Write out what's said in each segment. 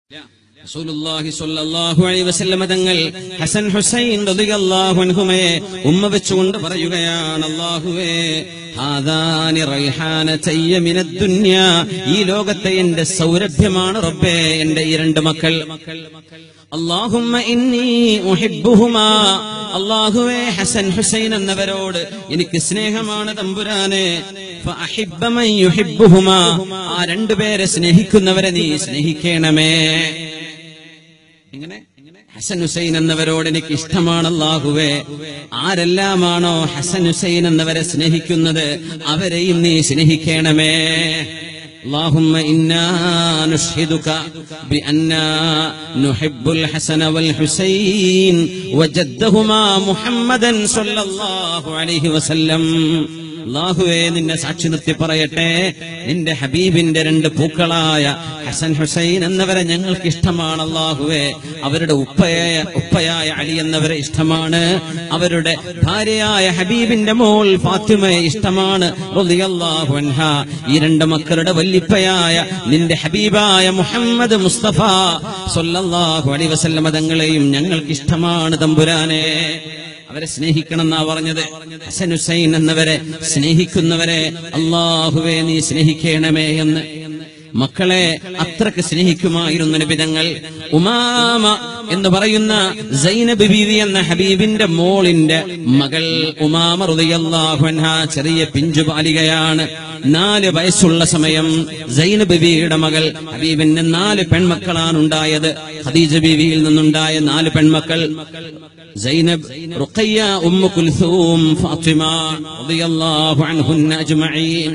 റസൂലുള്ളാഹി സ്വല്ലല്ലാഹു അലൈഹി വസല്ലമ തങ്ങൾ ഹസൻ ഹുസൈൻ റളിയല്ലാഹു അൻഹുമയെ ഉമ്മ വെച്ചുകൊണ്ട് പറയുകയാണ് അല്ലാഹുവേ ഹാദാനി റൈഹാനതയ്യ മിനദ് ദുനിയാ ഈ ലോകത്തെ എന്റെ സൗരഭ്യമാണ് റബ്ബേ എന്റെ ഈ രണ്ട് മക്കൾ അല്ലാഹുമ്മ ഇന്നി ഉഹിബ്ബുഹുമാ അല്ലാഹുവേ ഹസൻ ഹുസൈൻ എന്നവരോട് എനിക്ക് സ്നേഹമാണ് തമ്പുരാനെ ഫഅഹിബ്ബ മൻ യുഹിബ്ബുഹുമാ ആ രണ്ടുപേരെ സ്നേഹിക്കുന്നവരെ നീ സ്നേഹിക്കണമേ ഇങ്ങനെ ഹസൻ ഹുസൈൻ എന്നവരോട് എനിക്ക് ഇഷ്ടമാണ് അല്ലാഹുവേ ആരെല്ലാമാണോ ഹസൻ ഹുസൈൻ എന്നവരെ സ്നേഹിക്കുന്നത് അവരെയും നീ സ്നേഹിക്കണമേ اللهم إنا نشهدك بأننا نحب الحسن والحسين وجدهما محمدا صلى الله عليه وسلم അള്ളാഹുവേ നിന്നെ സാക്ഷി നിർത്തി പറയട്ടെ നിന്റെ ഹബീബിന്റെ രണ്ട് പൂക്കളായ ഹസൻ ഹുസൈൻ എന്നവരെ ഞങ്ങൾക്ക് ഇഷ്ടമാണ് അള്ളാഹുവേ അവരുടെ ഉപ്പയായ ഉപ്പയായ അലി എന്നവരെ ഇഷ്ടമാണ് അവരുടെ ഭാര്യയായ ഹബീബിന്റെ മോൾ ഫാത്തിമയെ ഇഷ്ടമാണ് റളിയല്ലാഹു അൻഹ ഈ രണ്ട് മക്കളുടെ വല്ലിപ്പയായ നിന്റെ ഹബീബായ മുഹമ്മദ് മുസ്തഫ സല്ലല്ലാഹു അലൈഹി വസല്ലമ തങ്ങളെയും ഞങ്ങൾക്ക് ഇഷ്ടമാണ് തമ്പുരാനെ അവരെ സ്നേഹിക്കണം എന്നാ പറഞ്ഞത് ഹസൻ ഹുസൈൻ എന്നവരെ സ്നേഹിക്കുന്നവരെ അള്ളാഹുവെ നീ സ്നേഹിക്കണമേ എന്ന് മക്കളെ അത്രക്ക് സ്നേഹിക്കുമായിരുന്നു നബിതങ്ങൾ ഉമാമ എന്ന് പറയുന്ന സൈനബ് ബീവി എന്ന ഹബീബിന്റെ മോളിന്റെ മകൾ ഉമാമ റളിയല്ലാഹു അൻഹ ചെറിയ പിഞ്ചു ബാലികയാണ് നാല് വയസ്സുള്ള സമയം സൈനബ് ബീവിയുടെ മകൾ ഹബീബിന് നാല് പെൺമക്കളാണ് ഉണ്ടായത് ഖദീജ ബീവിയിൽ നിന്നുണ്ടായ നാല് പെൺമക്കൾ زينب رقية أم كلثوم فاطمة رضي الله عنهن أجمعين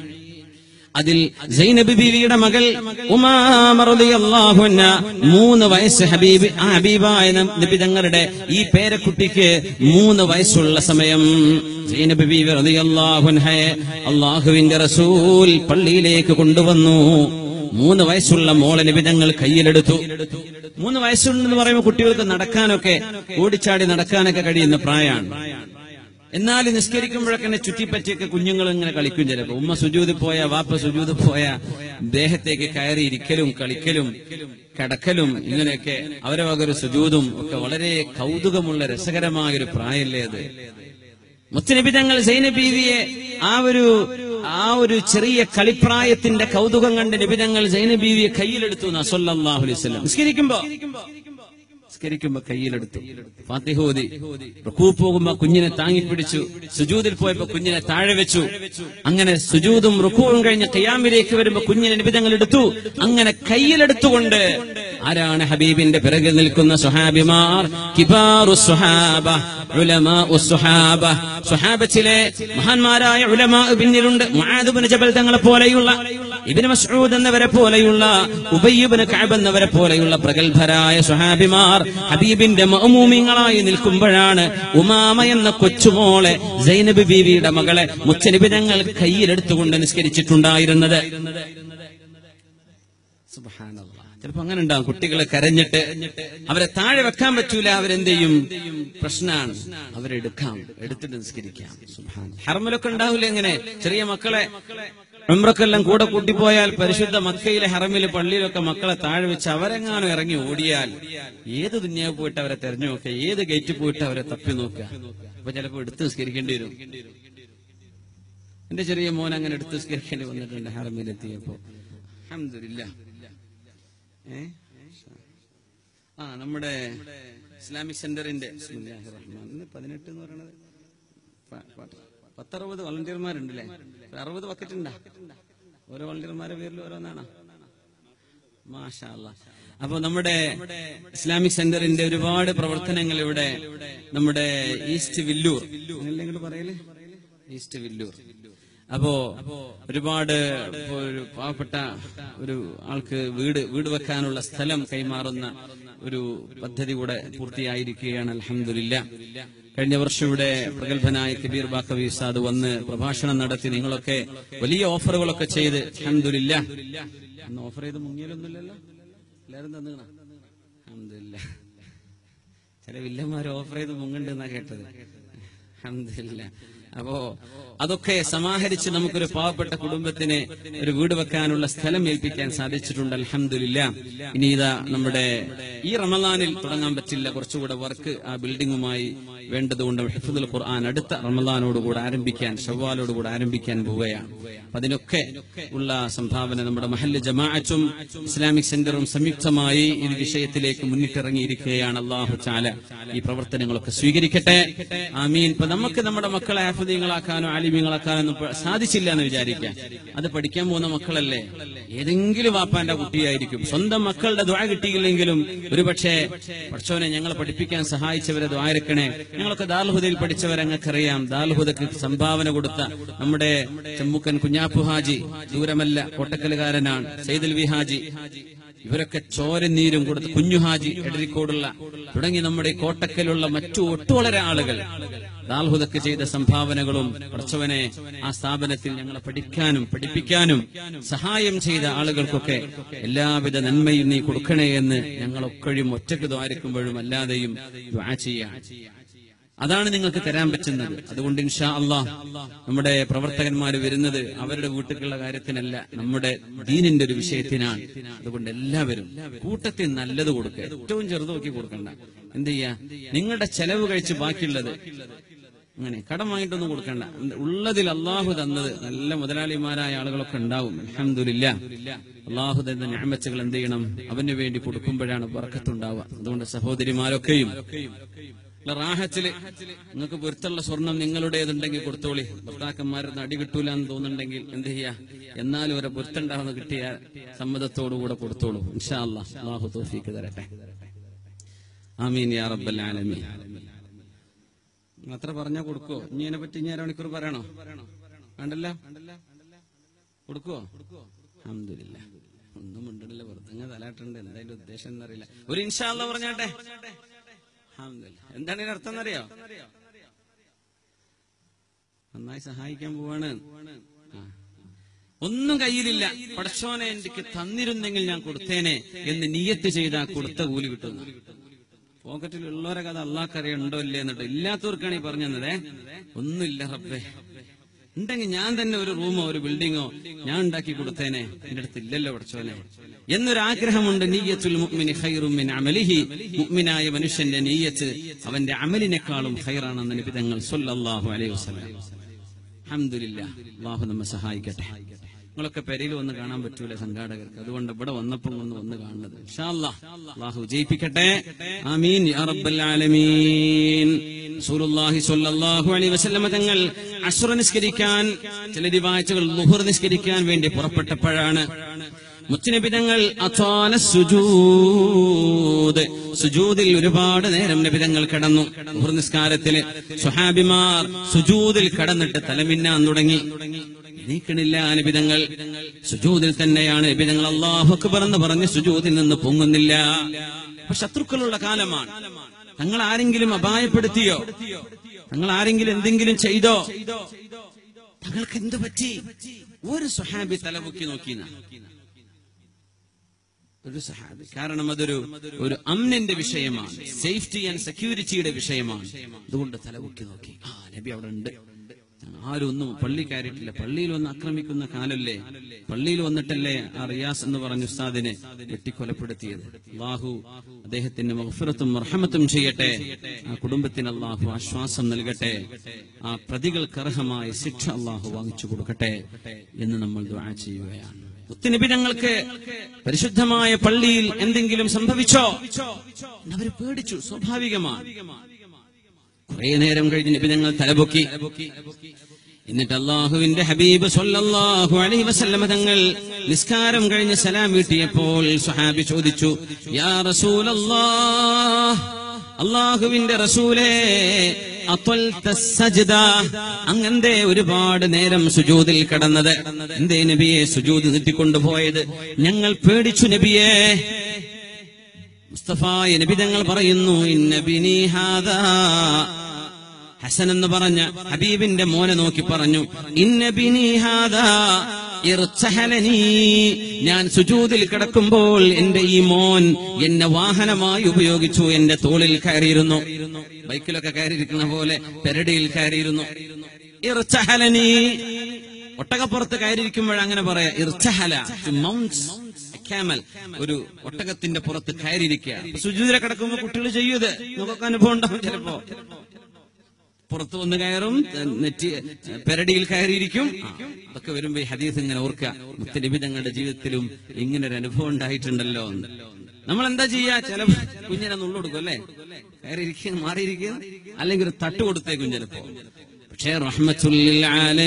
അതിൽ സൈനബ് ബീവിയുടെ മകൾ ഉമാമ റളിയല്ലാഹു അൻഹ മൂന്ന് വയസ്സ് ഹബീബ് ആ ഹബീബായ നബി തങ്ങളുടെ ഈ പേരക്കുട്ടിക്ക് മൂന്ന് വയസ്സുള്ള സമയം സൈനബ് ബീവി റളിയല്ലാഹു അൻഹയെ അള്ളാഹുവിന്റെ റസൂൽ പള്ളിയിലേക്ക് കൊണ്ടുവന്നു മൂന്ന് വയസ്സുള്ള മോളെ നിബിധങ്ങൾ കയ്യിലെടുത്തു മൂന്ന് വയസ്സുണ്ടെന്ന് പറയുമ്പോൾ കുട്ടികൾക്ക് നടക്കാനൊക്കെ ഓടിച്ചാടി നടക്കാനൊക്കെ കഴിയുന്ന പ്രായമാണ് എന്നാൽ നിസ്കരിക്കുമ്പോഴൊക്കെ എന്നെ ചുറ്റിപ്പറ്റിയൊക്കെ കുഞ്ഞുങ്ങൾ ഇങ്ങനെ കളിക്കും ചിലപ്പോ ഉമ്മ സുജൂത് പോയ വാപ്പ സുജൂത് പോയ ദേഹത്തേക്ക് കയറി ഇരിക്കലും കളിക്കലും കിടക്കലും ഇങ്ങനെയൊക്കെ അവരെ വകൊരു സുജൂതും ഒക്കെ വളരെ കൗതുകമുള്ള രസകരമായ ഒരു പ്രായമല്ലേ അത് മുത്തനബിതങ്ങൾ സൈനബീവിയെ ആ ഒരു ആ ഒരു ചെറിയ കളിപ്രായത്തിന്റെ കൗതുകം കണ്ട് നിബിതങ്ങൾ സൈനബീവിയെ കയ്യിലെടുത്തു നസൊല്ലാഹു അലൈഹി വസല്ലം നിസ്കരിക്കുമ്പോ നിസ്കരിക്കുമ്പോ കയ്യിലെടുത്തു ഫാത്തിഹോദി റുക്കൂ പോകുമ്പോ കുഞ്ഞിനെ താങ്ങിപ്പിടിച്ചു സുജൂദിൽ പോയപ്പോ കുഞ്ഞിനെ താഴെ വെച്ചു അങ്ങനെ സുജൂദും റുക്കുവും കഴിഞ്ഞ് കയ്യാമിലേക്ക് വരുമ്പോ കുഞ്ഞിനെ നിബിതങ്ങൾ എടുത്തു അങ്ങനെ കയ്യിലെടുത്തുകൊണ്ട് ആരാണ് ഹബീബിന്റെ പിറകിൽ നിൽക്കുന്ന സുഹാബിമാർ കിബാറു സുഹാബ ഉലമാ സുഹാബ സുഹാബത്തിലെ മഹാന്മാരായ ഉലമാ പിന്നിലുണ്ട് മുആദുബിന് ജബൽ തങ്ങളെ പോലെയുള്ള ഇബിന് മസ്ഊദ് എന്നവരെ പോലെയുള്ള ഉബയ്യബിന് കഅബ് എന്നവരെ പോലെയുള്ള പ്രഗത്ഭരായ സുഹാബിമാർ ഹബീബിന്റെ മഅമൂമിങ്ങളായി നിൽക്കുമ്പോഴാണ് ഉമാമ എന്ന കൊച്ചുമോളെ സൈനബ് ബീവിയുടെ മകളെ മുച്ചനബി തങ്ങൾ കയ്യിലെടുത്തുകൊണ്ട് നിസ്കരിച്ചിട്ടുണ്ടായിരുന്നത് ചിലപ്പോ അങ്ങനെ ഉണ്ടാവും കുട്ടികൾ കരഞ്ഞിട്ട് അവരെ താഴെ വെക്കാൻ പറ്റൂല അവരെന്ത് ചെയ്യും പ്രശ്നമാണ് അവരെടുക്കാം എടുത്തിട്ട് നിസ്കരിക്കാം ഹർമലൊക്കെ ഉണ്ടാവില്ല എങ്ങനെ ചെറിയ മക്കളെ ഉമ്രക്കെല്ലാം കൂടെ കൂട്ടിപ്പോയാൽ പരിശുദ്ധ മക്കയിലെ ഹറമിലെ പള്ളിയിലൊക്കെ മക്കളെ താഴെ വെച്ച് അവരെങ്ങാനും ഇറങ്ങി ഓടിയാൽ ഏത് ദുന്യാവ് പോയിട്ട് അവരെ തെരഞ്ഞു നോക്കുക ഏത് ഗേറ്റ് പോയിട്ട് അവരെ തപ്പി നോക്കുക അപ്പൊ ചിലപ്പോ എടുത്ത് നിസ്കരിക്കേണ്ടി വരും എന്റെ ചെറിയ മോൻ അങ്ങനെ എടുത്ത് നിസ്കരിക്കേണ്ടി വന്നിട്ടുണ്ട് ഹറമിലെത്തിയപ്പോ അഹമ്മദില്ല ഏ ആ നമ്മുടെ ഇസ്ലാമിക് സെന്ററിന്റെ ബിസ്മില്ലാഹിർ റഹ്മാൻ ഇന്ന് പതിനെട്ട് എന്ന് പറയുന്നത് പ- പ- പത്തറുപത് വളണ്ടിയർമാരുണ്ടല്ലേ ഒരു അറുപത് ബക്കറ്റ് ഉണ്ടാ ഓരോ വളണ്ടിയർമാരുടെ പേരിൽ ഓരോന്നാണോ മാഷാ അല്ലാ. അപ്പൊ നമ്മുടെ ഇസ്ലാമിക് സെന്ററിന്റെ ഒരുപാട് പ്രവർത്തനങ്ങൾ ഇവിടെ നമ്മുടെ ഈസ്റ്റ് വില്ലൂർ അങ്ങനെയല്ലേ ഇങ്ങോട്ട് പറയല് ഈസ്റ്റ് വില്ലൂർ അപ്പോ ഒരുപാട് ഇപ്പോ ഒരു പാവപ്പെട്ട ഒരു ആൾക്ക് വീട് വീട് വെക്കാനുള്ള സ്ഥലം കൈമാറുന്ന ഒരു പദ്ധതി കൂടെ പൂർത്തിയായിരിക്കുകയാണ് അലഹമില്ല കഴിഞ്ഞ വർഷം ഇവിടെ പ്രഗത്ഭനായ കബീർ ബാക്കവി സാദ് വന്ന് പ്രഭാഷണം നടത്തി നിങ്ങളൊക്കെ വലിയ ഓഫറുകളൊക്കെ ചെയ്ത് അലഹമില്ല അന്ന് ഓഫർ ചെയ്ത് മുങ്ങിയാലൊന്നുമില്ലല്ലോ എല്ലാരും തന്നണ അഹമ്മദില്ല ചില വില്ലന്മാർ ഓഫർ ചെയ്ത് മുങ്ങണ്ടെന്നാ കേട്ടത് അഹമ്മദില്ല അപ്പോ അതൊക്കെ സമാഹരിച്ച് നമുക്കൊരു പാവപ്പെട്ട കുടുംബത്തിന് ഒരു വീട് വെക്കാനുള്ള സ്ഥലം ഏൽപ്പിക്കാൻ സാധിച്ചിട്ടുണ്ട് അലഹമില്ല ഇനി ഇതാ നമ്മുടെ ഈ റമദാനിൽ തുടങ്ങാൻ പറ്റില്ല കുറച്ചുകൂടെ വർക്ക് ആ ബിൽഡിംഗുമായി വേണ്ടതുകൊണ്ട് ഹിഫുദുൽ ഖുർആൻ അടുത്ത റമദാനോടുകൂടെ ആരംഭിക്കാൻ ഷവ്വാലോടുകൂടെ ആരംഭിക്കാൻ പോവുകയാണ് അപ്പൊ അതിനൊക്കെ ഉള്ള സംഭാവന നമ്മുടെ മഹല്ല് ജമാഅത്തും ഇസ്ലാമിക് സെന്ററും സംയുക്തമായി ഈ വിഷയത്തിലേക്ക് മുന്നിട്ടിറങ്ങിയിരിക്കുകയാണ് അള്ളാഹു ചാല ഈ പ്രവർത്തനങ്ങളൊക്കെ സ്വീകരിക്കട്ടെ ആമീൻ ഇപ്പൊ നമുക്ക് നമ്മുടെ മക്കളെ ആഫദീങ്ങളാക്കാനോ ആലിമ്യങ്ങളാക്കാനോ ഒന്നും പ- സാധിച്ചില്ല എന്ന് വിചാരിക്കാം അത് പഠിക്കാൻ പോകുന്ന മക്കളല്ലേ ഏതെങ്കിലും വാപ്പാന്റെ കുട്ടിയായിരിക്കും സ്വന്തം മക്കളുടെ ദ്വാ കിട്ടിയില്ലെങ്കിലും ഒരുപക്ഷെ പഠിച്ചവനെ ഞങ്ങളെ പഠിപ്പിക്കാൻ സഹായിച്ചവരെ ദ്വാരക്കണേ ഞങ്ങളൊക്കെ ദാൽഹുദയിൽ പഠിച്ചവരെ ഞങ്ങൾക്കറിയാം ദാൽഹുദക്ക് സംഭാവന കൊടുത്ത നമ്മുടെ ചെമ്മുക്കൻ കുഞ്ഞാപ്പു ഹാജി ദൂരമല്ല കോട്ടക്കലുകാരനാണ് സെയ്ദൽ വി ഹാജി ഇവരൊക്കെ ചോരനീരും കൊടുത്ത് കുഞ്ഞുഹാജി എടരിക്കോടുള്ള തുടങ്ങി നമ്മുടെ ഈ കോട്ടക്കലുള്ള മറ്റു ഒട്ടുവളരെ ആളുകൾ ദാൽഹുദക്ക് ചെയ്ത സംഭാവനകളും പഠിച്ചവനെ ആ സ്ഥാപനത്തിൽ ഞങ്ങളെ പഠിക്കാനും പഠിപ്പിക്കാനും സഹായം ചെയ്ത ആളുകൾക്കൊക്കെ എല്ലാവിധ നന്മയും നീ കൊടുക്കണേ എന്ന് ഞങ്ങളൊക്കെയും ഒറ്റക്ക് ദ്വാരിക്കുമ്പോഴും അല്ലാതെയും ദ്വാ ചെയ്യാം അതാണ് നിങ്ങൾക്ക് തരാൻ പറ്റുന്നത് അതുകൊണ്ട് ഇൻഷാ അള്ളാ നമ്മുടെ പ്രവർത്തകന്മാർ വരുന്നത് അവരുടെ വീട്ടിലുള്ള കാര്യത്തിനല്ല നമ്മുടെ ദീനിന്റെ ഒരു വിഷയത്തിനാണ് അതുകൊണ്ട് എല്ലാവരും കൂട്ടത്തിൽ നല്ലത് കൊടുക്കുക ഏറ്റവും ചെറുത് നോക്കി കൊടുക്കണ്ട എന്ത് ചെയ്യാ നിങ്ങളുടെ ചെലവ് കഴിച്ച് ബാക്കിയുള്ളത് അങ്ങനെ കടം വാങ്ങിയിട്ടൊന്നും കൊടുക്കണ്ട ഉള്ളതിൽ അള്ളാഹു തന്നത് നല്ല മുതലാളിമാരായ ആളുകളൊക്കെ ഉണ്ടാവും അലഹമില്ല അള്ളാഹു തന്ന ഞാമച്ചകൾ എന്ത് ചെയ്യണം അവന് വേണ്ടി കൊടുക്കുമ്പോഴാണ് വർക്കത്തുണ്ടാവുക അതുകൊണ്ട് സഹോദരിമാരൊക്കെയും ഉള്ള റാഹത്തില് നിങ്ങൾക്ക് പൊരുത്തുള്ള സ്വർണം നിങ്ങളുടേതുണ്ടെങ്കിൽ കൊടുത്തോളി ഭർത്താക്കന്മാരുടെ അടി കിട്ടൂല എന്ന് തോന്നുന്നുണ്ടെങ്കിൽ എന്ത് ചെയ്യാ എന്നാലും ഒരു പൊരുത്തുണ്ടാവുന്ന കിട്ടിയ സമ്മതത്തോടുകൂടെ കൊടുത്തോളൂ ഇൻഷാ അല്ലാ അള്ളാഹു തോഫീക്ക് തരട്ടെ ആമീൻ യാ റബ്ബൽ ആലമീൻ അത്ര പറഞ്ഞാ കൊടുക്കോ ഇനി ഇതിനെ പറ്റി ഇനി അരമണിക്കൂർ പറയണോ വേണ്ടല്ല കൊടുക്കോ അഹമ്മദില്ല ഒന്നും മിണ്ടണില്ല വെറുതെ തലാട്ടുണ്ട് എന്തായാലും ഉദ്ദേശം എന്നറിയില്ല ഒരു ഇൻഷാ അല്ലാ പറഞ്ഞാട്ടെ അൽഹംദുലില്ലാ. എന്താണ് ഇതിന്റെ അർത്ഥം എന്നറിയോ നന്നായി സഹായിക്കാൻ പോവാണ് ആ. ഒന്നും കയ്യിലില്ല പടച്ചോനെ എനിക്ക് തന്നിരുന്നെങ്കിൽ ഞാൻ കൊടുത്തേനെ എന്ന് നിയത്ത് ചെയ്താൽ കൊടുത്ത കൂലി കിട്ടുന്നു പോക്കറ്റിൽ ഉള്ളവരെ കഥ അള്ളാഹ്ക്കറിയ ഉണ്ടോ ഇല്ലേ എന്നിട്ട് ഇല്ലാത്തവർക്കാണ് ഈ പറഞ്ഞു തന്നതേ ഒന്നുമില്ല റബ്ബേ ഉണ്ടെങ്കിൽ ഞാൻ തന്നെ ഒരു റൂമോ ഒരു ബിൽഡിങ്ങോ ഞാൻ ഉണ്ടാക്കി കൊടുത്തേനെ എന്റെ അടുത്ത് ഇല്ലല്ലോ പഠിച്ചോനെ എന്നൊരാഗ്രഹമുണ്ട് നീയത്തുൽ മുഅ്മിനി ഖൈറും മിൻ അമലിഹി മുഅ്മിനായ മനുഷ്യന്റെ നീയത്ത് അവന്റെ അമലിനേക്കാളും ഖൈറാണെന്ന് നിബിതങ്ങൾ സല്ലല്ലാഹു അലൈഹി വസല്ലം അൽഹംദുലില്ലാ അള്ളാഹു നമ്മെ സഹായിക്കട്ടെ നിങ്ങളൊക്കെ പെരയിൽ വന്ന് കാണാൻ പറ്റൂല സംഘാടകർക്ക് അതുകൊണ്ട് ഇവിടെ വന്നപ്പം ഒന്ന് വന്ന് കാണുന്നത് ഇൻഷാ അല്ലാഹ്. അള്ളാഹു ജയിപ്പിക്കട്ടെ ആമീൻ യാ റബ്ബൽ ആലമീൻ റസൂലുള്ളാഹി സ്വല്ലല്ലാഹു അലൈഹി വസല്ലമ തങ്ങൾ അശ്ര നിസ്കരിക്കാൻ ചില റിവായത്തുകൾ ളുഹർ നിസ്കരിക്കാൻ വേണ്ടി പുറപ്പെട്ടപ്പോഴാണ് മുത്തുനബി തങ്ങൾ അത്വാല സുജൂദ് സുജൂദിൽ ഒരുപാട് നേരം നബിതങ്ങൾ കിടന്നു ളുഹർ നിസ്കാരത്തില് സുഹാബിമാർ സുജൂദിൽ കടന്നിട്ട് തലമിന്നാൻ തുടങ്ങി നീക്കണില്ല നിബിതങ്ങൾ സുജൂദിൽ തന്നെയാണ് നിബിതങ്ങൾ അള്ളാഹു അക്ബർ എന്ന് പറഞ്ഞ് സുജൂദിൽ നിന്ന് പൊങ്ങുന്നില്ല അപ്പൊ ശത്രുക്കളുള്ള കാലമാണ് തങ്ങൾ ആരെങ്കിലും അപായപ്പെടുത്തിയോ തങ്ങൾ ആരെങ്കിലും എന്തെങ്കിലും ചെയ്തോ തങ്ങൾക്ക് എന്ത് പറ്റി ഒരു സുഹാബി തലമുക്കി നോക്കിന ഒരു സഹാബി കാരണം അതൊരു ഒരു അമ്നിന്റെ വിഷയമാണ് സേഫ്റ്റി ആൻഡ് സെക്യൂരിറ്റിയുടെ വിഷയമാണ് അതുകൊണ്ട് തലമുക്കി നോക്കി ആ നബി അവിടെ ഉണ്ട് ആരും ഒന്നും പള്ളി കയറിയിട്ടില്ല പള്ളിയിൽ വന്ന് ആക്രമിക്കുന്ന കാലല്ലേ പള്ളിയിൽ വന്നിട്ടല്ലേ ആ റിയാസ് എന്ന് പറഞ്ഞ ഉസ്താദിനെ വെട്ടിക്കൊലപ്പെടുത്തിയത് അള്ളാഹു അദ്ദേഹത്തിന് മഹഫിറത്തും റഹമത്തും ചെയ്യട്ടെ ആ കുടുംബത്തിന് അള്ളാഹു ആശ്വാസം നൽകട്ടെ ആ പ്രതികൾക്ക് അർഹമായ ശിക്ഷ അള്ളാഹു വാങ്ങിച്ചു കൊടുക്കട്ടെ എന്ന് നമ്മൾ ദുആ ചെയ്യുകയാണ് മുത്തുനിബിതങ്ങൾക്ക് പരിശുദ്ധമായ പള്ളിയിൽ എന്തെങ്കിലും സംഭവിച്ചോ അവർ പേടിച്ചു സ്വാഭാവികമാണ് കുറെ നേരം കഴിഞ്ഞ് നിബിതങ്ങൾ തലപൊക്കി എന്നിട്ട് അള്ളാഹുവിന്റെ ഹബീബ് സല്ലല്ലാഹു അലൈഹി വസല്ലമ തങ്ങൾ നിസ്കാരം കഴിഞ്ഞ് സലാം വീട്ടിയപ്പോൾ സുഹാബി ചോദിച്ചു യാ റസൂലല്ലാഹ് അള്ളാഹുവിന്റെ റസൂലേ അത്വൽത സജ്ദ അങ്ങന്തേ ഒരുപാട് നേരം സുജൂദിൽ കടന്നത് എന്തേ നബിയെ സുജൂദ് നീട്ടിക്കൊണ്ടുപോയത് ഞങ്ങൾ പേടിച്ചു നബിയേ മുസ്തഫ നബി തങ്ങൾ പറയുന്നു ഇന്ന ബിനി ഹാദാ ഹസൻ എന്ന് പറഞ്ഞ ഹബീബിന്റെ മോനെ നോക്കി പറഞ്ഞു ഇന്ന ബിനി ഹാദാ ഇർത്തഹലനീ. ഞാൻ സുജൂദിൽ കിടക്കുമ്പോൾ എന്റെ ഈ മോൻ എന്നെ വാഹനമായി ഉപയോഗിച്ചു എന്റെ തോളിൽ കയറിയിരുന്നു ബൈക്കിലൊക്കെ കയറിയിരിക്കുന്ന പോലെ പെരടിയിൽ കയറിയിരുന്നു ഇർച്ചഹലനി ഒട്ടകപ്പുറത്ത് കയറിയിരിക്കുമ്പോൾ അങ്ങനെ പറയാ ഇർച്ചഹല മൗണ്ട് ക്യാമൽ ഒരു ഒട്ടകത്തിന്റെ പുറത്ത് കയറിയിരിക്കുക സുജൂതിരെ കിടക്കുമ്പോ കുട്ടികൾ ചെയ്യൂത് നമുക്കൊക്കെ അനുഭവം ഉണ്ടാവും ചിലപ്പോ പുറത്തു വന്ന് കയറും നെറ്റി പെരടിയിൽ കയറിയിരിക്കും ആ, അതൊക്കെ വരുമ്പോ ഈ ഹദീസ് ഇങ്ങനെ ഓർക്കുക മുത്തലിബി തങ്ങളുടെ ജീവിതത്തിലും ഇങ്ങനെ ഒരു അനുഭവം ഉണ്ടായിട്ടുണ്ടല്ലോ എന്ന്. നമ്മൾ എന്താ ചെയ്യാ ചില കുഞ്ഞിനെ നുള്ളു കൊടുക്കും അല്ലേ കയറിയിരിക്കുക മാറിയിരിക്കുക അല്ലെങ്കിൽ ഒരു തട്ട് കൊടുത്തേക്കും ചിലപ്പോ പക്ഷേ റഹ്മത്തുല്ലിൽ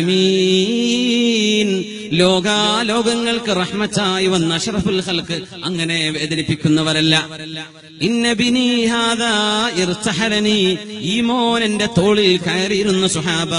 ആലമീൻ ലോകാലോകങ്ങൾക്ക് റഹ്മത്തായി വന്ന അഷ്റഫുൽ ഖൽക്ക് അങ്ങനെ വേദനിപ്പിക്കുന്നവരല്ല ഇന്ന ബിനി ഹാദാ ഇർതഹലനി ഈ മോൻ എന്റെ തോളിൽ കയറിയിരുന്ന സുഹാബ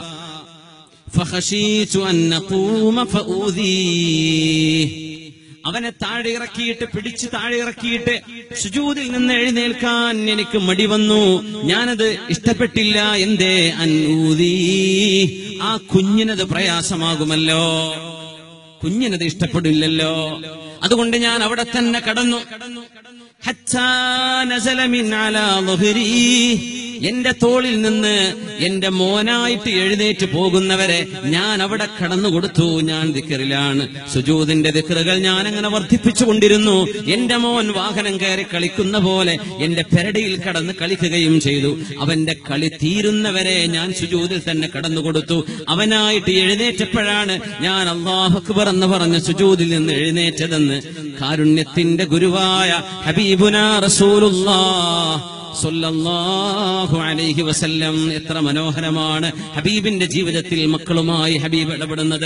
فخشيت أن نقوم فأوذيه അവനെ താഴെ ഇറക്കിയിട്ട് പിടിച്ച് താഴെ ഇറക്കിയിട്ട് സുജൂതിൽ നിന്ന് എഴുന്നേൽക്കാൻ എനിക്ക് മടി വന്നു ഞാനത് ഇഷ്ടപ്പെട്ടില്ല എന്തേ അന്നൂതി ആ കുഞ്ഞിനത് പ്രയാസമാകുമല്ലോ കുഞ്ഞിനത് ഇഷ്ടപ്പെടില്ലല്ലോ അതുകൊണ്ട് ഞാൻ അവിടെ തന്നെ കടന്നു ഹത്താ നസല മിൻ അലാ ളുഹ്രി. എന്റെ തോളിൽ നിന്ന് എന്റെ മോനായിട്ട് എഴുന്നേറ്റ് പോകുന്നവരെ ഞാൻ അവിടെ കടന്നു കൊടുത്തു ഞാൻ ദിക്കറിലാണ് സുജൂദിന്റെ ദിക്കറുകൾ ഞാൻ അങ്ങനെ വർദ്ധിപ്പിച്ചു കൊണ്ടിരുന്നു എന്റെ മോൻ വാഹനം കയറി കളിക്കുന്ന പോലെ എന്റെ പെരടിയിൽ കടന്ന് കളിക്കുകയും ചെയ്തു അവന്റെ കളി തീരുന്നവരെ ഞാൻ സുജൂദിൽ തന്നെ കടന്നു കൊടുത്തു അവനായിട്ട് എഴുന്നേറ്റപ്പോഴാണ് ഞാൻ അള്ളാഹു അക്ബർ എന്ന് പറഞ്ഞ സുജൂദിൽ നിന്ന് എഴുന്നേറ്റതെന്ന് കാരുണ്യത്തിന്റെ ഗുരുവായ ഹബീബുന റസൂലുള്ളാഹ് സല്ലല്ലാഹു അലൈഹി വസല്ലം എത്ര മനോഹരമാണ് ഹബീബിന്റെ ജീവിതത്തിൽ മക്കളുമായി ഹബീബ് ഇടപെടുന്നത്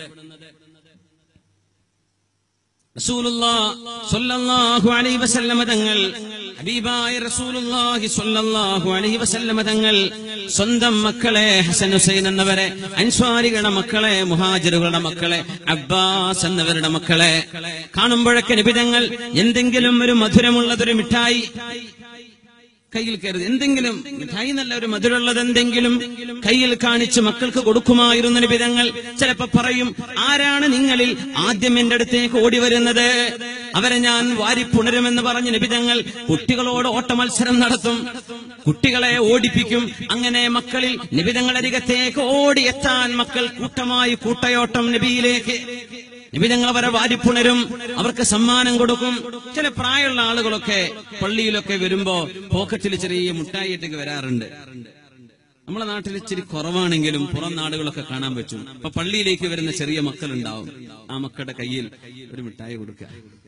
റസൂലുള്ളാഹ് സ്വല്ലല്ലാഹു അലൈഹി വസല്ലമ തങ്ങൾ ഹബീബായ റസൂലുള്ളാഹി സ്വല്ലല്ലാഹു അലൈഹി വസല്ലമ തങ്ങൾ സ്വന്തം മക്കളെ ഹസൻ ഹുസൈൻ എന്നവരെ അൻസ്വാരികളുടെ മക്കളെ മുഹാജിറുകളുടെ മക്കളെ അബ്ബാസ് എന്നവരുടെ മക്കളെ കാണുമ്പോഴൊക്കെ നിബിതങ്ങൾ എന്തെങ്കിലും ഒരു മധുരമുള്ളതൊരു മിഠായി കയ്യിൽ കരുത് എന്തെങ്കിലും മിഠായി നല്ല ഒരു മധുരമുള്ളത് എന്തെങ്കിലും കയ്യിൽ കാണിച്ച് മക്കൾക്ക് കൊടുക്കുമായിരുന്ന നിബിതങ്ങൾ ചിലപ്പോ പറയും ആരാണ് നിങ്ങളിൽ ആദ്യം എന്റെ അടുത്തേക്ക് ഓടി വരുന്നത് അവരെ ഞാൻ വാരിപ്പുണരുമെന്ന് പറഞ്ഞ നിബിതങ്ങൾ കുട്ടികളോട് ഓട്ട മത്സരം നടത്തും കുട്ടികളെ ഓടിപ്പിക്കും അങ്ങനെ മക്കളിൽ നിബിതങ്ങളരികത്തേക്ക് ഓടിയെത്താൻ മക്കൾ കൂട്ടമായി കൂട്ടയോട്ടം നബിയിലേക്ക് നബി ഞങ്ങൾ അവരെ വാരിപ്പുണരും അവർക്ക് സമ്മാനം കൊടുക്കും ചില പ്രായമുള്ള ആളുകളൊക്കെ പള്ളിയിലൊക്കെ വരുമ്പോ പോക്കറ്റിൽ ചെറിയ മുട്ടായിട്ടൊക്കെ വരാറുണ്ട് നമ്മളെ നാട്ടിൽ ഇച്ചിരി കുറവാണെങ്കിലും പുറം നാടുകളൊക്കെ കാണാൻ പറ്റും അപ്പൊ പള്ളിയിലേക്ക് വരുന്ന ചെറിയ മക്കളുണ്ടാവും ആ മക്കളുടെ കയ്യിൽ ഒരു മിഠായി കൊടുക്കുക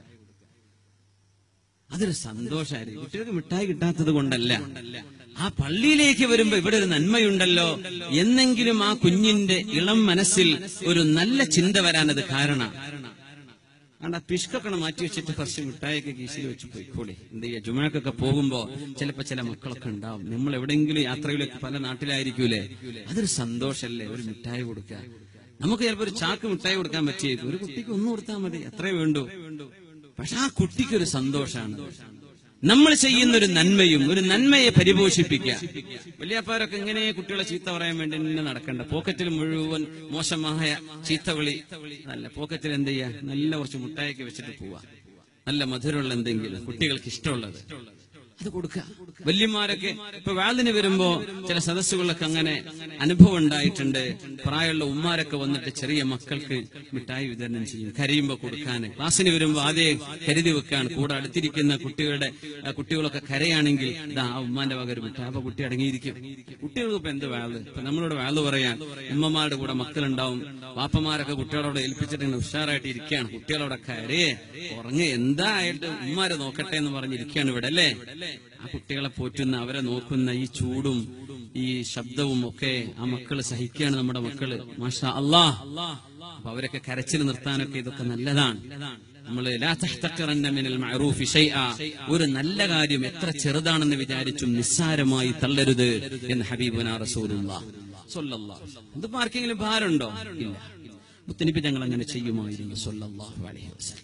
അതൊരു സന്തോഷമായിരിക്കും കുട്ടികൾക്ക് മിഠായി കിട്ടാത്തത് കൊണ്ടല്ല ആ പള്ളിയിലേക്ക് വരുമ്പോ ഇവിടെ ഒരു നന്മയുണ്ടല്ലോ എന്നെങ്കിലും ആ കുഞ്ഞിന്റെ ഇളം മനസ്സിൽ ഒരു നല്ല ചിന്ത വരാൻ അത് കാരണം ആണ്ട് ആ പിഷ്കൊക്കെ മാറ്റി വെച്ചിട്ട് കുറച്ച് മിഠായിയൊക്കെ കീശയിൽ വെച്ച് പോയിക്കോളി എന്ത് ചെയ്യാ ജുമാക്കൊക്കെ പോകുമ്പോ ചിലപ്പോ ചില മക്കളൊക്കെ ഉണ്ടാവും നമ്മൾ എവിടെയെങ്കിലും യാത്രയിലൊക്കെ പല നാട്ടിലായിരിക്കൂലേ അതൊരു സന്തോഷല്ലേ ഒരു മിഠായി കൊടുക്കുക നമുക്ക് ചിലപ്പോ ഒരു ചാക്ക് മിഠായി കൊടുക്കാൻ പറ്റിയേക്കും ഒരു കുട്ടിക്ക് ഒന്നും കൊടുത്താൽ മതി അത്രേ വേണ്ടു പക്ഷെ ആ കുട്ടിക്ക് ഒരു സന്തോഷാണ് നമ്മൾ ചെയ്യുന്ന ഒരു നന്മയും ഒരു നന്മയെ പരിപോഷിപ്പിക്കുക വലിയപ്പാരൊക്കെ ഇങ്ങനെ കുട്ടികളെ ചീത്ത പറയാൻ വേണ്ടി തന്നെ നടക്കണ്ട പോക്കറ്റിൽ മുഴുവൻ മോശമായ ചീത്തവിളി നല്ല പോക്കറ്റിൽ എന്ത് ചെയ്യാ നല്ല കുറച്ച് മുട്ടായൊക്കെ വെച്ചിട്ട് പോവാ നല്ല മധുരമുള്ള എന്തെങ്കിലും കുട്ടികൾക്ക് ഇഷ്ടമുള്ളത് അത് കൊടുക്കുക വല്യമാരൊക്കെ ഇപ്പൊ വാളിന് വരുമ്പോ ചില സദസ്സുകളിലൊക്കെ അങ്ങനെ അനുഭവം ഉണ്ടായിട്ടുണ്ട് പ്രായമുള്ള ഉമ്മാരൊക്കെ വന്നിട്ട് ചെറിയ മക്കൾക്ക് മിഠായി വിതരണം ചെയ്യും കരയുമ്പോ കൊടുക്കാന് ക്ലാസ്സിന് വരുമ്പോ ആദ്യം കരുതി വെക്കാൻ കൂടെ അടുത്തിരിക്കുന്ന കുട്ടികളുടെ ആ, കുട്ടികളൊക്കെ കരയാണെങ്കിൽ ഇതാ ആ ഉമ്മാന്റെ വക ഒരു മിഠായി അപ്പൊ കുട്ടി അടങ്ങിയിരിക്കും കുട്ടികൾക്ക് ഇപ്പൊ എന്ത് വാള് ഇപ്പൊ നമ്മളോട് വാള് പറയാൻ ഉമ്മമാരുടെ കൂടെ മക്കളുണ്ടാവും വാപ്പമാരൊക്കെ കുട്ടികളോട് ഏൽപ്പിച്ചിട്ട് ഇങ്ങനെ ഉഷാറായിട്ട് ഇരിക്കുകയാണ് കുട്ടികളോടെ കരയെ ഉറങ്ങ് എന്തായിട്ട് ഉമ്മാരെ നോക്കട്ടെ എന്ന് പറഞ്ഞിരിക്കുകയാണ് ഇവിടെ അല്ലേ ആ കുട്ടികളെ പോറ്റുന്ന അവരെ നോക്കുന്ന ഈ ചൂടും ഈ ശബ്ദവും ഒക്കെ ആ മക്കള് സഹിക്കുകയാണ് നമ്മുടെ മക്കള് മാഷാ അല്ലാ അപ്പൊ അവരൊക്കെ കരച്ചിൽ നിർത്താനൊക്കെ ഇതൊക്കെ നല്ലതാണ് നമ്മള് ലാ തഹ്തഖിറന്ന മിനൽ മഅറൂഫി ശൈആ. ഒരു നല്ല കാര്യം എത്ര ചെറുതാണെന്ന് വിചാരിച്ചും നിസ്സാരമായി തള്ളരുത് എന്ന് ഹബീബുന റസൂലുള്ളാഹ് സ്വല്ലല്ലാഹു അലൈഹി വസല്ലം. ഇതിപ്പോ ആർക്കെങ്കിലും ഭാരമുണ്ടോ ഇല്ല മുത്തനിപ്പി ഞങ്ങൾ അങ്ങനെ ചെയ്യുമായിരുന്നു സ്വല്ലല്ലാഹു അലൈഹി വസല്ലം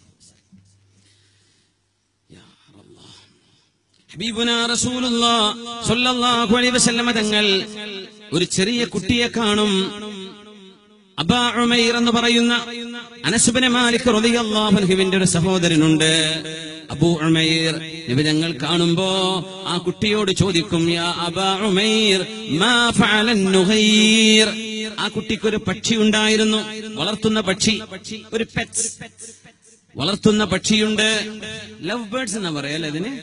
യാ അല്ലാഹ്. ഹബീബുന റസൂലുള്ളാഹ് സ്വല്ലല്ലാഹു അലൈഹി വസല്ലമ തങ്ങൾ ഒരു ചെറിയ കുട്ടിയെ കാണും അബാ ഉമൈർ എന്ന് പറയുന്ന അനസുബിനെ മാലിക് റളിയല്ലാഹു അൻഹുവിന്റെ ഒരു സഹോദരനുണ്ട് അബൂ ഉമൈർ നബി ഞങ്ങൾ കാണുമ്പോ ആ കുട്ടിയോട് ചോദിക്കും യാ അബാ ഉമൈർ മാ ഫഅലൻ നുഗൈർ ആ കുട്ടിക്ക് ഒരു പക്ഷി ഉണ്ടായിരുന്നു വളർത്തുന്ന പക്ഷി ഒരു പെറ്റ്സ് വളർത്തുന്ന പക്ഷിയുണ്ട് ലവ് ബേർഡ്സ് എന്നാ പറയാല്ലേ അതിന്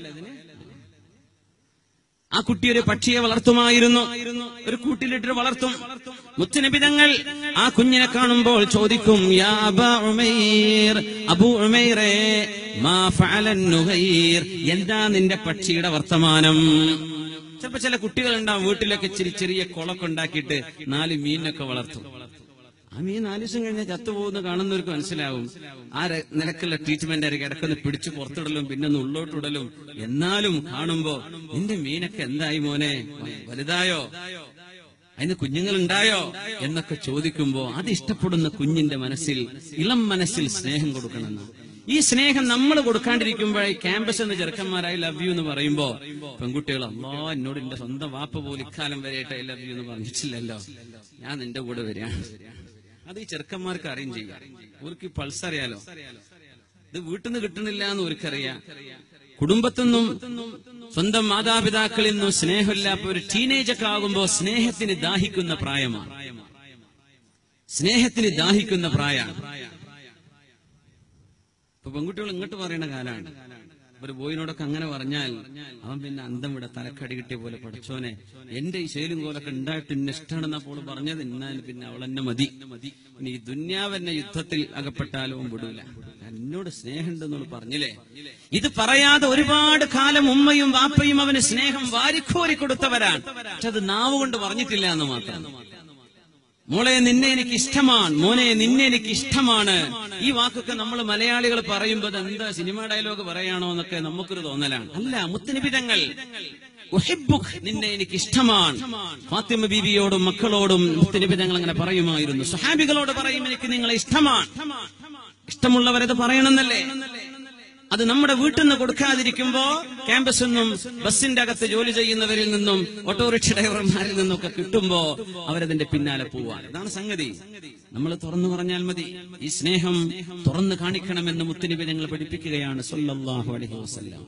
ആ കുട്ടി ഒരു പക്ഷിയെ വളർത്തുമായിരുന്നു ഒരു കൂട്ടിലിട്ട് വളർത്തും മുത്തുനബി തങ്ങൾ ആ കുഞ്ഞിനെ കാണുമ്പോൾ ചോദിക്കും യാ അബാ ഉമൈർ അബൂ ഉമൈറേ മാ ഫഅലൻ നുഹൈർ എന്താ നിന്റെ പക്ഷിയുടെ വർത്തമാനം ചിലപ്പോ ചില കുട്ടികളുണ്ടാവും വീട്ടിലൊക്കെ ഇച്ചിരി ചെറിയ കുളമൊക്കെ ഉണ്ടാക്കിയിട്ട് നാല് മീനൊക്കെ വളർത്തും ആ മീൻ നാല് ദിവസം കഴിഞ്ഞാൽ ചത്തുപോകുന്ന കാണുന്നവർക്ക് മനസ്സിലാവും ആ ര- നിലക്കുള്ള ട്രീറ്റ്മെന്റ് ആയിരിക്കും ഇടക്കൊന്ന് പിടിച്ച് പുറത്തിടലും പിന്നെ ഒന്ന് ഉള്ളോട്ടിടലും എന്നാലും കാണുമ്പോ നിന്റെ മീനൊക്കെ എന്തായി മോനെ വലുതായോ അതിന് കുഞ്ഞുങ്ങൾ ഉണ്ടായോ എന്നൊക്കെ ചോദിക്കുമ്പോ അത് ഇഷ്ടപ്പെടുന്ന കുഞ്ഞിന്റെ മനസ്സിൽ ഇളം മനസ്സിൽ സ്നേഹം കൊടുക്കണമെന്ന് ഈ സ്നേഹം നമ്മൾ കൊടുക്കാണ്ടിരിക്കുമ്പോഴേ ക്യാമ്പസ് എന്ന ചെറുക്കന്മാരായി ലവ് യു എന്ന് പറയുമ്പോ പെൺകുട്ടികൾ അല്ലോ എന്നോട് എന്റെ സ്വന്തം വാപ്പ പോലും ഇക്കാലം വരെയായിട്ട് ഐ ലവ് യു എന്ന് പറഞ്ഞിട്ടില്ലല്ലോ ഞാൻ നിന്റെ കൂടെ വരികയാണ് അത് ഈ ചെറുക്കന്മാർക്ക് അറിയും ചെയ്യാം അവർക്ക് ഈ പൾസ് അറിയാലോ ഇത് വീട്ടിൽ നിന്ന് കിട്ടണില്ല എന്ന് അവർക്കറിയാം കുടുംബത്തിൽ നിന്നും സ്വന്തം മാതാപിതാക്കളിൽ നിന്നും സ്നേഹമില്ലാത്ത ഒരു ടീനേജൊക്കെ ആകുമ്പോ സ്നേഹത്തിന് ദാഹിക്കുന്ന പ്രായമാണ് സ്നേഹത്തിന് ദാഹിക്കുന്ന പ്രായമാണ് ഇപ്പൊ പെൺകുട്ടികൾ ഇങ്ങോട്ട് പറയുന്ന കാലാണ് ഒരു ബോയിനോടൊക്കെ അങ്ങനെ പറഞ്ഞാൽ അവൻ പിന്നെ അന്തം വിട തലക്കടി കിട്ടിയ പോലെ പഠിച്ചോനെ എന്റെ ഈ ശൈലും കോലൊക്കെ ഉണ്ടായിട്ട് ഇന്നെ ഇഷ്ടമാണെന്ന് അപ്പോൾ പറഞ്ഞത് എന്നാൽ പിന്നെ അവൾ എന്നെ മതി ഇനി ഈ ദുന്യാവെന്നെ യുദ്ധത്തിൽ അകപ്പെട്ടാലും വിടൂല എന്നോട് സ്നേഹമുണ്ടെന്നോട് പറഞ്ഞില്ലേ ഇത് പറയാതെ ഒരുപാട് കാലം ഉമ്മയും വാപ്പയും അവന് സ്നേഹം വാരിക്കോരി കൊടുത്തവരാണ് പക്ഷെ അത് നാവ് കൊണ്ട് പറഞ്ഞിട്ടില്ല എന്ന് മാത്രം മോളെ നിന്നെ എനിക്ക് ഇഷ്ടമാണ് മോനെ നിന്നെ എനിക്ക് ഇഷ്ടമാണ് ഈ വാക്കൊക്കെ നമ്മൾ മലയാളികൾ പറയുമ്പോൾ എന്താ സിനിമ ഡയലോഗ് പറയാണോ എന്നൊക്കെ നമുക്കൊരു തോന്നലാണ് അല്ല മുത്തനിബിതങ്ങൾ നിന്നെ എനിക്ക് ഇഷ്ടമാണ് ഫാത്തിമ ബീവിയോടും മക്കളോടും മുത്തനിബിതങ്ങൾ അങ്ങനെ പറയുമായിരുന്നു സഹാബികളോട് പറയും എനിക്ക് നിങ്ങളെ ഇഷ്ടമാണ് ഇഷ്ടമുള്ളവരത് പറയണമെന്നല്ലേ അത് നമ്മുടെ വീട്ടിൽ നിന്ന് കൊടുക്കാതിരിക്കുമ്പോ ക്യാമ്പസിൽ നിന്നും ബസിന്റെ അകത്ത് ജോലി ചെയ്യുന്നവരിൽ നിന്നും ഓട്ടോറിക്ഷ ഡ്രൈവർമാരിൽ നിന്നൊക്കെ കിട്ടുമ്പോ അവരതിന്റെ പിന്നാലെ പോവാൻ ഇതാണ് സംഗതി നമ്മൾ തുറന്നു പറഞ്ഞാൽ മതി ഈ സ്നേഹം തുറന്നു കാണിക്കണമെന്ന് മുത്തുനിബി ഞങ്ങൾ പഠിപ്പിക്കുകയാണ് സല്ലല്ലാഹു അലൈഹി വസല്ലം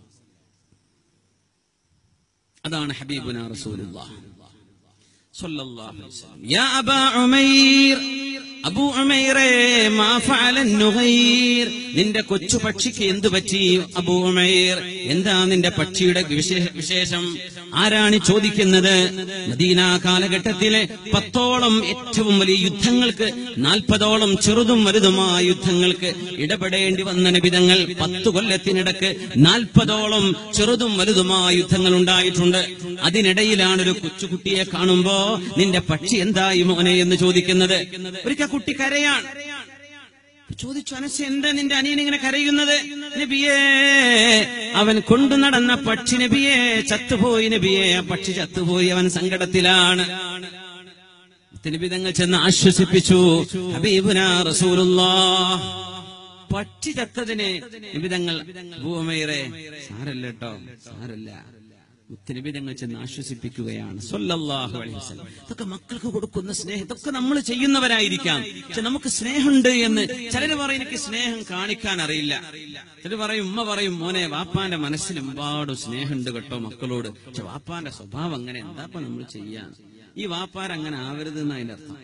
അതാണ് ഹബീബുന റസൂലുള്ളാഹ് സല്ലല്ലാഹു അലൈഹി വസല്ലം യാ അബാ ഉമൈർ അബൂ ഉമൈറേ മാ ഫഅലൻ നുഗൈർ നിന്റെ കൊച്ചു പക്ഷിക്ക് എന്തു പറ്റി അബൂ ഉമൈർ എന്താ നിന്റെ പക്ഷിയുടെ വിശേ- വിശേഷം ആരാണ് ഈ ചോദിക്കുന്നത് മദീന കാലഘട്ടത്തിലെ പത്തോളം ഏറ്റവും വലിയ യുദ്ധങ്ങൾക്ക് നാൽപ്പതോളം ചെറുതും വലുതുമായ യുദ്ധങ്ങൾക്ക് ഇടപെടേണ്ടി വന്ന നബിതങ്ങൾ പത്തു കൊല്ലത്തിനിടക്ക് നാൽപ്പതോളം ചെറുതും വലുതുമായ യുദ്ധങ്ങൾ ഉണ്ടായിട്ടുണ്ട് അതിനിടയിലാണ് ഒരു കൊച്ചുകുട്ടിയെ കാണുമ്പോ നിന്റെ പക്ഷി എന്തായി മോനെ എന്ന് ചോദിക്കുന്നത് ഒരിക്കൽ കുട്ടി കരയാണ് ചോദിച്ചു അനസ് എന്താ നിന്റെ അനിയൻ ഇങ്ങനെ കരയുന്നത് നബിയേ അവൻ കൊണ്ടു നടന്ന പക്ഷി നബിയെ ചത്തുപോയി നബിയെ ആ പക്ഷി ചത്തുപോയി അവൻ സങ്കടത്തിലാണ് നബി തങ്ങൾ ചെന്ന് ആശ്വസിപ്പിച്ചു ഹബീബുന റസൂലുള്ളാഹ് പക്ഷി ചത്തതിന് നിബിതങ്ങൾ ഭൂമയറെ സാരല്ല കേട്ടോ സാരല്ല മുത്തനബി തങ്ങൾ ചെന്ന് ആശ്വസിപ്പിക്കുകയാണ് സല്ലല്ലാഹു അലൈഹി വസല്ലം ഇതൊക്കെ മക്കൾക്ക് കൊടുക്കുന്ന സ്നേഹം ഇതൊക്കെ നമ്മൾ ചെയ്യുന്നവരായിരിക്കാം പക്ഷെ നമുക്ക് സ്നേഹമുണ്ട് എന്ന് ചിലര് പറയും എനിക്ക് സ്നേഹം കാണിക്കാൻ അറിയില്ല ചിലർ പറയും ഉമ്മ പറയും മോനെ വാപ്പാന്റെ മനസ്സിൽ ഒരുപാട് സ്നേഹമുണ്ട് കേട്ടോ മക്കളോട് പക്ഷെ വാപ്പാന്റെ സ്വഭാവം അങ്ങനെ എന്താ നമ്മൾ ചെയ്യാൻ ഈ വാപ്പാരങ്ങനെ ആവരുത് എന്ന് അതിന്റെ അർത്ഥം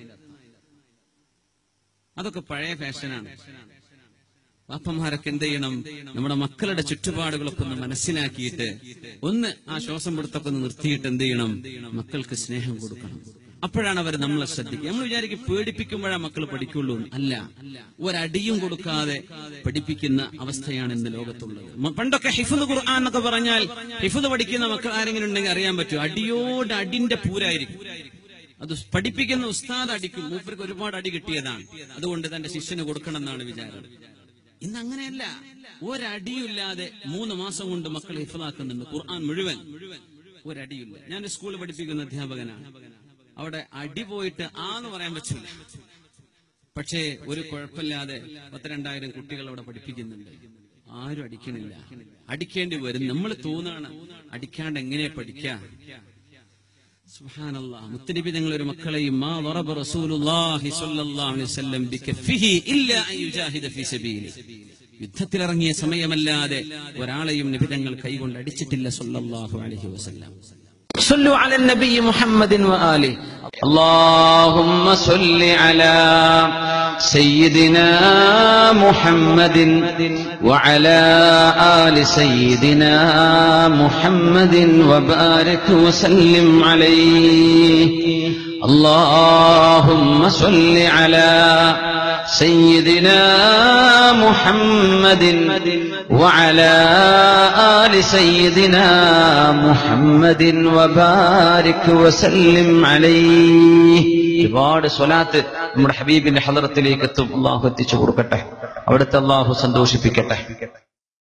അതൊക്കെ പഴയ ഫാഷനാണ് വാപ്പന്മാരൊക്കെ എന്ത് ചെയ്യണം നമ്മുടെ മക്കളുടെ ചുറ്റുപാടുകളൊക്കെ ഒന്ന് മനസ്സിലാക്കിയിട്ട് ഒന്ന് ആ ശ്വാസം പിടുത്തൊക്കെ ഒന്ന് നിർത്തിയിട്ട് എന്ത് ചെയ്യണം മക്കൾക്ക് സ്നേഹം കൊടുക്കണം അപ്പോഴാണ് അവർ നമ്മളെ ശ്രദ്ധിക്കുക നമ്മൾ വിചാരിക്കും പേടിപ്പിക്കുമ്പോഴാണ് മക്കൾ പഠിക്കുള്ളൂ എന്ന്. അല്ല ഒരടിയും കൊടുക്കാതെ പഠിപ്പിക്കുന്ന അവസ്ഥയാണ് ഇന്ന് ലോകത്തുള്ളത് മ- പണ്ടൊക്കെ ഹിഫുദ് ഖുർആൻ എന്നൊക്കെ പറഞ്ഞാൽ ഹിഫുദ് പഠിക്കുന്ന മക്കൾ ആരെങ്കിലും ഉണ്ടെങ്കിൽ അറിയാൻ പറ്റും അടിയോട് അടിന്റെ പൂരായിരിക്കും അത് പഠിപ്പിക്കുന്ന ഉസ്താദ് അടിക്കും മൂപ്പർക്ക് ഒരുപാട് അടി കിട്ടിയതാണ് അതുകൊണ്ട് തന്റെ ശിഷ്യന് കൊടുക്കണം എന്നാണ് വിചാരം ഇന്ന് അങ്ങനെയല്ല ഒരടിയില്ലാതെ മൂന്ന് മാസം കൊണ്ട് മക്കൾ ഹിഫലാക്കുന്നുണ്ട് ഖുർആൻ മുഴുവൻ ഒരടിയില്ല ഞാൻ സ്കൂളിൽ പഠിപ്പിക്കുന്ന അധ്യാപകനാണ് അവിടെ അടി പോയിട്ട് ആന്ന് പറയാൻ പറ്റില്ല പക്ഷേ ഒരു കുഴപ്പമില്ലാതെ പത്തിരണ്ടായിരം കുട്ടികൾ അവിടെ പഠിപ്പിക്കുന്നുണ്ട് ആരും അടിക്കണില്ല അടിക്കേണ്ടി വരും നമ്മൾ തോന്നാണ് അടിക്കാണ്ട് എങ്ങനെ പഠിക്കാം സുബ്ഹാനല്ലാഹ് മുത്തനബി തങ്ങൾ ഒരു മക്കളെയും മാ ضرب റസൂലുള്ളാഹി സ്വല്ലല്ലാഹു അലൈഹി വസല്ലം ബികഫിഹി ഇല്ലാ അൻ യുജാഹിദ ഫീ സബീലി യുദ്ധത്തിലിറങ്ങിയ സമയമല്ലാതെ ഒരാളെയും നബി തങ്ങൾ കൈകൊണ്ട് അടിച്ചിട്ടില്ല സ്വല്ലല്ലാഹു അലൈഹി വസല്ലം صلوا على النبي محمد وآله اللهم صل على سيدنا محمد وعلى آل سيدنا محمد وبارك وسلم عليه اللهم صل على سيدنا محمد وعلى آل سيدنا محمد وبارك وسلم عليه ഒരുപാട് സ്വലാത്ത് നമ്മുടെ ഹബീബിന്റെ ഹലറത്തിലേക്ക് എത്തും അള്ളാഹു എത്തിച്ചു കൊടുക്കട്ടെ അവിടുത്തെ അള്ളാഹു സന്തോഷിപ്പിക്കട്ടെ